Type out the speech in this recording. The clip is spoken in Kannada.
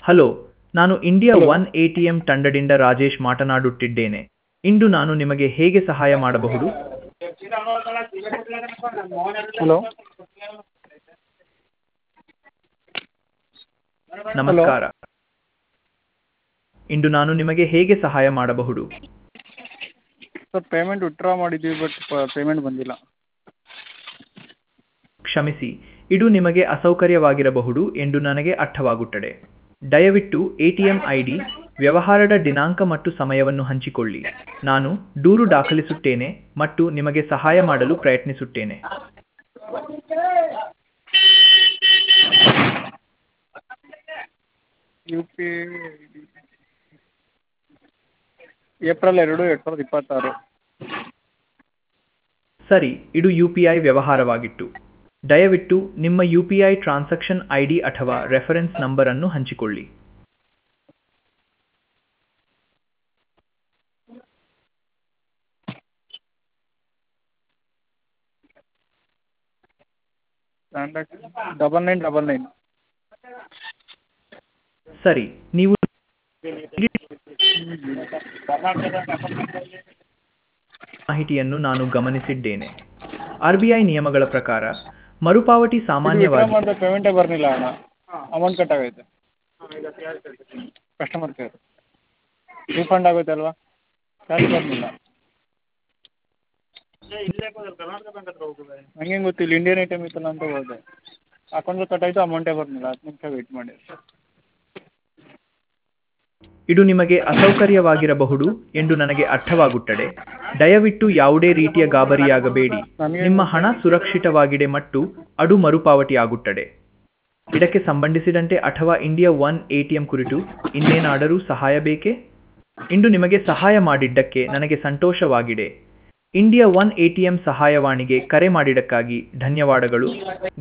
ಹಲೋ ನಾನು India one A T M ತಂಡದಿಂದ ರಾಜೇಶ್ ಮಾತನಾಡುತ್ತಿದ್ದೇನೆ ಇಂದು ನಾನು ನಿಮಗೆ ಹೇಗೆ ಸಹಾಯ ಮಾಡಬಹುದು ಹಲೋ ನಮಸ್ಕಾರ ಇಂದು ನಾನು ನಿಮಗೆ ಹೇಗೆ ಸಹಾಯ ಮಾಡಬಹುದು ಸರ್ ಪೇಮೆಂಟ್ ವಿತ್ಡ್ರಾ ಮಾಡಿದ್ದೀವಿ ಬಟ್ ಪೇಮೆಂಟ್ ಬಂದಿಲ್ಲ ಕ್ಷಮಿಸಿ ಇದು ನಿಮಗೆ ಅಸೌಕರ್ಯವಾಗಿರಬಹುದು ಎಂದು ನನಗೆ ಅರ್ಥವಾಗುತ್ತದೆ ದಯವಿಟ್ಟು A T M I D ವ್ಯವಹಾರದ ದಿನಾಂಕ ಮತ್ತು ಸಮಯವನ್ನು ಹಂಚಿಕೊಳ್ಳಿ ನಾನು ದೂರು ದಾಖಲಿಸುತ್ತೇನೆ ಮತ್ತು ನಿಮಗೆ ಸಹಾಯ ಮಾಡಲು ಪ್ರಯತ್ನಿಸುತ್ತೇನೆ ಯು ಪಿ ಏಪ್ರಿಲ್ ಎರಡು ಎರಡು ಸಾವಿರದ ಇಪ್ಪತ್ತಾರು ಸರಿ ಇದು ಯು ಪಿ ಐ ವ್ಯವಹಾರವಾಗಿತ್ತು ದಯವಿಟ್ಟು ನಿಮ್ಮ U P I transaction I D ಅಥವಾ ರೆಫರೆನ್ಸ್ ನಂಬರ್ ಅನ್ನು ಹಂಚಿಕೊಳ್ಳಿ transaction double nine double nine ಸರಿ ನೀವು ಮಾಹಿತಿಯನ್ನು ನಾನು ಗಮನಿಸಿದ್ದೇನೆ ಆರ್ ಬಿ ಐ ನಿಯಮಗಳ ಪ್ರಕಾರ ಮರುಪಾವತಿ ವಿತ್ಡ್ರಾ ಸಾಮಾನ್ಯವಾಗಿ ಮಾಡಿದ ಪೇಮೆಂಟೇ ಬರಲಿಲ್ಲ ಅಣ್ಣ ಅಮೌಂಟ್ ಕಟ್ ಆಗೈತೆ ಕಸ್ಟಮರ್ ಕೇರ್ ರೀಫಂಡ್ ಆಗುತ್ತೆ ಅಲ್ವಾ ಕ್ಯಾಶ್ ಬರಲಿಲ್ಲ ನಂಗೆ ಗೊತ್ತು ಇಲ್ಲಿ ಇಂಡಿಯನ್ ಐಟಮ್ ಇತ್ತಲ್ಲ ಅಂತ ಹೋದೆ ಅಕೌಂಟ್ ಕಟ್ ಆಯಿತು ಅಮೌಂಟೇ ಬರಲಿಲ್ಲ ಹತ್ತು ನಿಮಿಷ ವೆಯ್ಟ್ ಮಾಡಿ ಇದು ನಿಮಗೆ ಅಸೌಕರ್ಯವಾಗಿರಬಹುದು ಎಂದು ನನಗೆ ಅರ್ಥವಾಗುತ್ತದೆ ದಯವಿಟ್ಟು ಯಾವುದೇ ರೀತಿಯ ಗಾಬರಿಯಾಗಬೇಡಿ ನಿಮ್ಮ ಹಣ ಸುರಕ್ಷಿತವಾಗಿದೆ ಮತ್ತು ಅದು ಮರುಪಾವತಿಯಾಗುತ್ತದೆ ಇದಕ್ಕೆ ಸಂಬಂಧಿಸಿದಂತೆ ಅಥವಾ ಇಂಡಿಯಾ ಒನ್ ಎಟಿಎಂ ಕುರಿತು ಇನ್ನೇನಾದರೂ ಸಹಾಯ ಬೇಕೇ ಇಂದು ನಿಮಗೆ ಸಹಾಯ ಮಾಡಿದ್ದಕ್ಕೆ ನನಗೆ ಸಂತೋಷವಾಗಿದೆ ಇಂಡಿಯಾ ಒನ್ ಎಟಿಎಂ ಸಹಾಯವಾಣಿಗೆ ಕರೆ ಮಾಡಿದ್ದಕ್ಕಾಗಿ ಧನ್ಯವಾದಗಳು